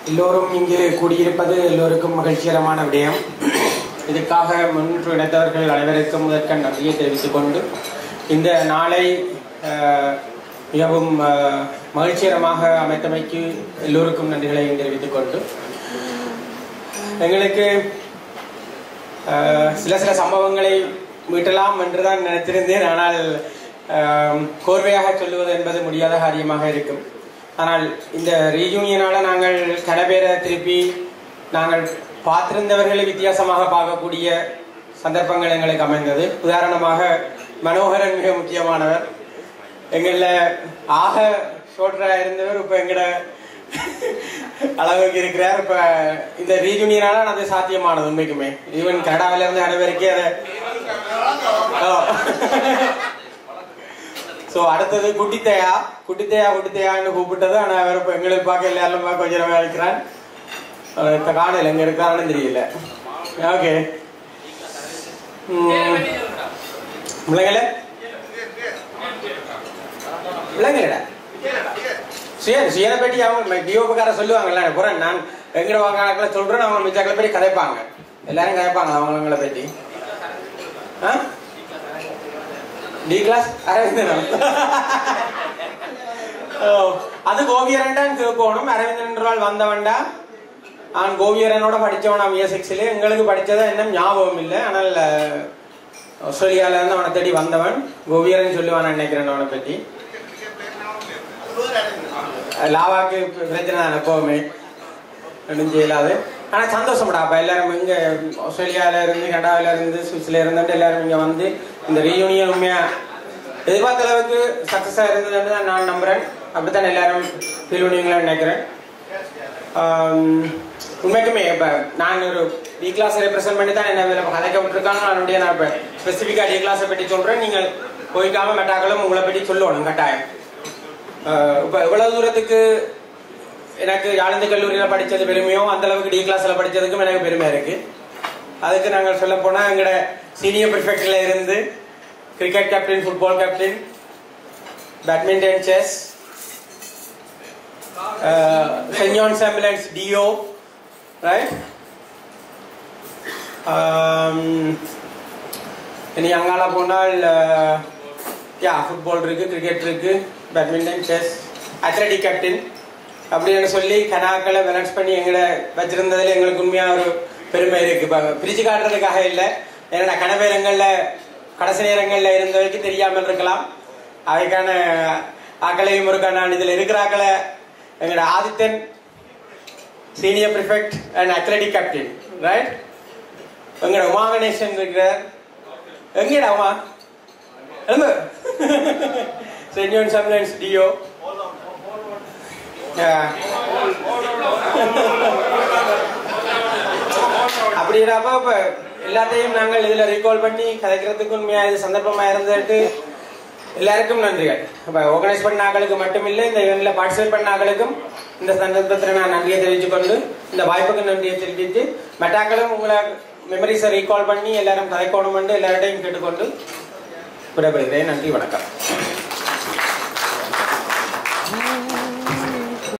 எல்லோரும் இங்கு கூடியிருப்பது எல்லோருக்கும் மகிழ்ச்சிகரமான விடயம் இதுக்காக முன்று இணைத்தவர்கள் அனைவருக்கும் முதற்கண் நன்றியை தெரிவித்துக் கொண்டு இந்த நாளை அஹ், மிகவும் அஹ், மகிழ்ச்சிகரமாக அமைத்தமைக்கு எல்லோருக்கும் நன்றிகளையும் தெரிவித்துக் கொண்டு எங்களுக்கு அஹ், சில சில சம்பவங்களை மீட்டலாம் என்றுதான் நினைத்திருந்தேன் ஆனால் அஹ், கோர்வையாக சொல்லுவது என்பது முடியாத காரியமாக இருக்கும் ஆனால் இந்த ரீயூனியனால நாங்கள் கன பேரை திருப்பி நாங்கள் பார்த்திருந்தவர்களை வித்தியாசமாக பார்க்கக்கூடிய சந்தர்ப்பங்கள் எங்களுக்கு அமைந்தது உதாரணமாக மனோகரன் மிக முக்கியமானவர் எங்கள ஆக ஷோட்டரா இருந்தவர் இப்ப எங்கட அளவுக்கு இருக்கிறார் இப்ப இந்த ரீயூனியனால அது சாத்தியமானது உண்மைக்குமே ஈவன் கனடாவில இருந்து அனைவருக்கே அதை சோ அடுத்தது குட்டித்தையா குட்டித்தையா குட்டித்தையான்னு கூப்பிட்டது ஆனா அவர் இப்ப எங்களுக்கு பார்க்க எல்லாரும் பார்க்க கொஞ்சம் நேரம் இருக்கிறான் அவர் காணல எங்க இருக்காருன்னு தெரியல ஓகே முள்ளங்கல முள்ளங்கலடா சுயன் சுயனை பற்றி அவங்க டிஓபக்கார சொல்லுவாங்கல்ல புறன் நான் எங்கட வாங்க சொல்றேன் அவங்க மிச்சாக்களை பற்றி கதைப்பாங்க எல்லாரும் கதைப்பாங்க அவங்கள பற்றி ஆ டி கிளாஸ் அரவிந்தன் ஓ, அது கோவியரன்டான் கேட்கணும் அரவிந்தன் என்றால் வந்தவன்டா நான் கோவியரனோட படிச்சவன் நான் சிக்ஸ்ல எங்களுக்கு படிச்சதா என்ன ஞாபகம் இல்லை ஆனால் அஹ், ஆஸ்திரேலியால இருந்து அவனை தேடி வந்தவன் கோவியரன் சொல்லுவான் நினைக்கிறேன் அவனை பற்றி அஹ், லாவாக்கு பிரச்சனை தான் எப்பவுமே ஒன்றும் செய்யலாது ஆனா சந்தோஷம்டா அப்ப எல்லாரும் இங்க ஆஸ்திரேலியால இருந்து கனடாவில இருந்து சுவிஸ்ல இருந்து எல்லாரும் இங்க வந்து இந்த ரீயூனியன் உண்மையா எதிர்பார்த்த அளவுக்கு சக்சஸா இருந்ததுன்னு தான் நான் நம்புறேன் அப்படித்தான் எல்லாரும் ஃபீல் பண்ணுவீங்களான்னு நினைக்கிறேன் ஆம், உண்மைக்குமே இப்ப நான் ஒரு டி கிளாஸ் ரெப்ரசென்ட் பண்ணி தான் என்ன இதுல கதைக்க விட்டுருக்காங்க அதனுடைய நான் இப்ப ஸ்பெசிஃபிக்கா டி கிளாஸை பற்றி சொல்றேன் நீங்கள் போய்க்காம மெட்டாக்களும் உங்களை பற்றி சொல்லணும் கட்டாயம் ஆஹ் இப்ப இவ்வளவு தூரத்துக்கு எனக்கு யாழ்ந்த கல்லூரியில படிச்சது பெருமையோ அந்த அளவுக்கு டி கிளாஸ்ல படிச்சதுக்கும் எனக்கு பெருமை இருக்கு அதுக்கு நாங்கள் சொல்ல போனா எங்கட சீனியர் ப்ரிஃபெக்ட்ல இருந்து cricket captain football captain badminton chess Saint John's ambulance D O right இனி அங்கால போனால் யா ஃபுட்பால் இருக்கு கிரிக்கெட் இருக்கு பேட்மிண்டன் செஸ் அத்லட்டிக் கேப்டன் அப்படின்னு சொல்லி கனாக்களை பேலன்ஸ் பண்ணி எங்களை வச்சிருந்ததுல எங்களுக்கு உண்மையான ஒரு பெருமை இருக்கு இப்ப பிரிச்சு காட்டுறதுக்காக இல்லை ஏன்னா கனவேரங்கள்ல கடைசி நேரங்கள்ல இருந்தவரைக்கும் தெரியாமல் இருக்கலாம் அவைக்கான ஆக்களையும் இருக்கா நான் இதுல இருக்கிற ஆக்களை எங்களோட Aadithan senior prefect and athletic captain right எங்கட உமா கணேசன் இருக்கிறார் எங்கடா உமா எழுந்து சென்ட் ஜான்ஸ் ஆம்புலன்ஸ் டிஓ அப்படின்றப்ப இப்ப எல்லாத்தையும் நாங்கள் இதுல ரீகால் பண்ணி கதைக்கிறதுக்கு உண்மையா இது சந்தர்ப்பமா இருந்துட்டு எல்லாருக்கும் நன்றிகள் இப்ப ஆர்கனைஸ் பண்ண ஆக்களுக்கு மட்டும் இல்லை இந்த இவன்ல பார்ட்டிசிபேட் பண்ண ஆக்களுக்கும் இந்த சந்தர்ப்பத்தில் நான் நன்றியை தெரிவித்துக் கொண்டு இந்த வாய்ப்புக்கு நன்றியை தெரிவித்து மெட்டாக்களும் உங்களை மெமரிஸை ரீகால் பண்ணி எல்லாரும் கதைக்கணும் எல்லார்டையும் கேட்டுக்கொண்டு விடைபெறுகிறேன் நன்றி வணக்கம்